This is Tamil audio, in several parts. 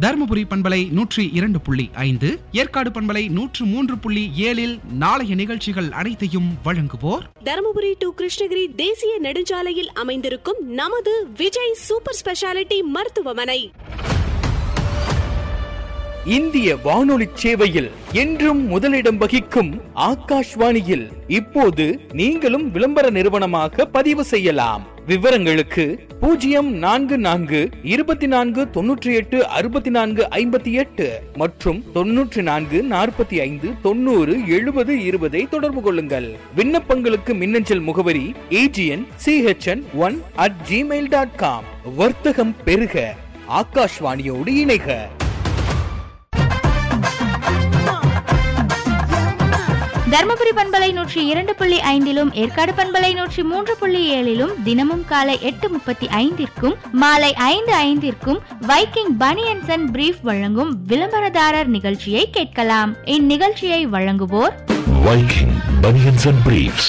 தருமபுரி பண்பலை நூற்றி இரண்டு புள்ளி ஐந்து ஏற்காடு பண்பலை நூற்று மூன்று புள்ளி ஏழில் நாளைய நிகழ்ச்சிகள் அனைத்தையும் வழங்குவோர் தருமபுரி டு கிருஷ்ணகிரி தேசிய நெடுஞ்சாலையில் அமைந்திருக்கும் நமது விஜய் சூப்பர் ஸ்பெஷாலிட்டி மருத்துவமனை இந்திய வானொலி சேவையில் என்றும் முதலிடம் வகிக்கும் ஆகாஷ்வாணியில் இப்போது நீங்களும் விளம்பர நிறுவனமாக பதிவு செய்யலாம் விவரங்களுக்கு பூஜ்ஜியம் நான்கு நான்கு இருபத்தி நான்கு தொன்னூற்றி எட்டு அறுபத்தி நான்கு ஐம்பத்தி எட்டு மற்றும் தொன்னூற்றி நான்கு நாற்பத்தி ஐந்து தொண்ணூறு எழுபது இருபதை தொடர்பு கொள்ளுங்கள் விண்ணப்பங்களுக்கு மின்னஞ்சல் முகவரி AGN CHN one at Gmail dot com வர்த்தகம் பெருக ஆகாஷ்வாணியோடு இணைக தருமபுரி பண்பலை நூற்றி இரண்டு புள்ளி ஐந்திலும் ஏற்காடு பண்பலை நூற்றி மூன்று புள்ளி ஏழிலும் தினமும் காலை எட்டு முப்பத்தி ஐந்திற்கும் மாலை ஐந்து ஐந்திற்கும் வைக்கிங் பனியன்சன் அண்ட் பிரீஃப் வழங்கும் விளம்பரதாரர் நிகழ்ச்சியை கேட்கலாம் இந்நிகழ்ச்சியை வழங்குவோர் Viking Bunions and Briefs.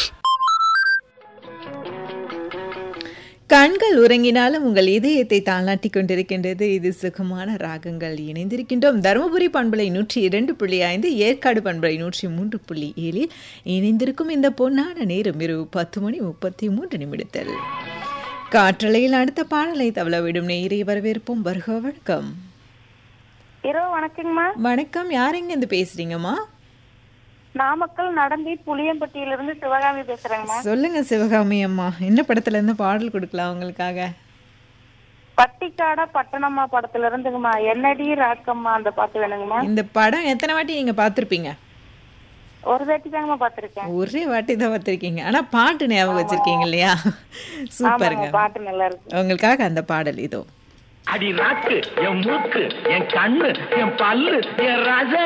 கண்கள் உறங்கினாலும் உங்கள் இதயத்தை தாளாட்டி கொண்டிருக்கின்றது இது சுகமான ராகங்கள் இணைந்திருக்கின்றோம் தருமபுரி பண்பலை நூற்றி இரண்டு புள்ளி ஐந்து ஏற்காடு பண்பலை நூற்றி மூன்று புள்ளி ஏழில் இணைந்திருக்கும் இந்த பொன்னான நேரம் இரவு பத்து மணி முப்பத்தி மூன்று நிமிடத்தில் காற்றலையில் அடுத்த பாடலை தவளவிடும் நேரை வரவேற்போம் வருக வணக்கம் இரவு வணக்கங்கம்மா வணக்கம் யார் எங்கேருந்து பேசுறீங்கம்மா நாமக்கல் நடந்தி புளியம்பட்டியிலிருந்து சிவகாமி பேசுறேங்கம்மா சொல்லுங்க சிவகாமி அம்மா என்ன படத்துல இருந்து பாடல் கொடுக்கலாம் உங்களுக்காக பட்டிக்காடா பட்டணம்மா படத்துல இருந்துங்கம்மா என்னடி ராக்கம்மா அந்த பாட்டு வேணுங்கம்மா இந்த படம் எத்தனை வாட்டி நீங்க பார்த்திருப்பீங்க ஒரு தாட்டி தாங்கம்மா பாத்திருக்கேன் ஒரே வாட்டி தான் பார்த்துருக்கீங்க ஆனா பாட்டு ஞாபகம் வச்சிருக்கீங்க இல்லையா சூப்பருங்க பாட்டு நல்லா இருக்கு உங்களுக்காக அந்த பாடல் இதோ அடி நாக்கு என் மூக்கு என் கண்ணு என் பல்லு என் ரச